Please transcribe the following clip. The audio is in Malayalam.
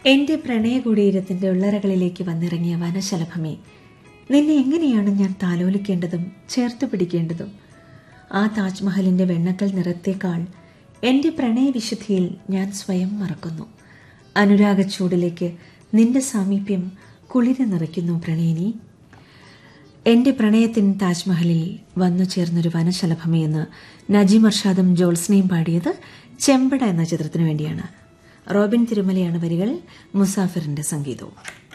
എന്റെ പ്രണയകുടീരത്തിന്റെ ഉള്ളറകളിലേക്ക് വന്നിറങ്ങിയ വനശലഭമേ നിന്നെ എങ്ങനെയാണ് ഞാൻ താലോലിക്കേണ്ടതും ചേർത്ത് പിടിക്കേണ്ടതും ആ താജ്മഹലിന്റെ വെണ്ണക്കൽ നിറത്തേക്കാൾ എന്റെ പ്രണയവിശുദ്ധിയിൽ ഞാൻ സ്വയം മറക്കുന്നു അനുരാഗച്ചൂടിലേക്ക് നിന്റെ സാമീപ്യം കുളിര് നിറയ്ക്കുന്നു പ്രണയിനി എന്റെ പ്രണയത്തിൻ താജ്മഹലിൽ വന്നു ചേർന്നൊരു വനശലഭമേ എന്ന് നജീം അർഷാദും ജോൾസ്നയും പാടിയത് ചെമ്പട എന്ന ചിത്രത്തിനു വേണ്ടിയാണ് റോബിൻ തിരുമലയാണ് വരികൾ മുസാഫിറിന്റെ സംഗീതവും